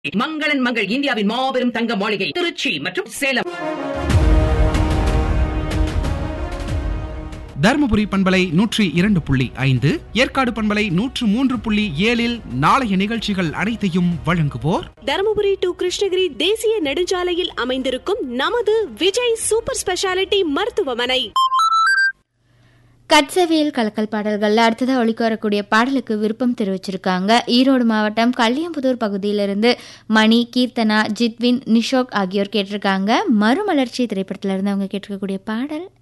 மங்களன் மங்கள் இந்தியாவின் மாபெரும் தங்க மாளிகை திருச்சி மற்றும் சேலம் தருமபுரி பண்பலை நூற்றி இரண்டு புள்ளி ஐந்து ஏற்காடு பண்பலை நூற்று மூன்று புள்ளி ஏழில் நாளைய நிகழ்ச்சிகள் அனைத்தையும் வழங்குவோர் தருமபுரி டு கிருஷ்ணகிரி தேசிய நெடுஞ்சாலையில் அமைந்திருக்கும் நமது விஜய் சூப்பர் ஸ்பெஷாலிட்டி மருத்துவமனை கட்சவியல் கலக்கல் பாடல்கள்ல அடுத்ததா ஒழிக்க வரக்கூடிய பாடலுக்கு விருப்பம் தெரிவிச்சிருக்காங்க ஈரோடு மாவட்டம் கல்லியம்புதூர் பகுதியிலிருந்து மணி கீர்த்தனா ஜித்வின் நிஷோக் ஆகியோர் கேட்டிருக்காங்க மறுமலர்ச்சி திரைப்படத்துல இருந்து அவங்க கேட்டிருக்கக்கூடிய பாடல்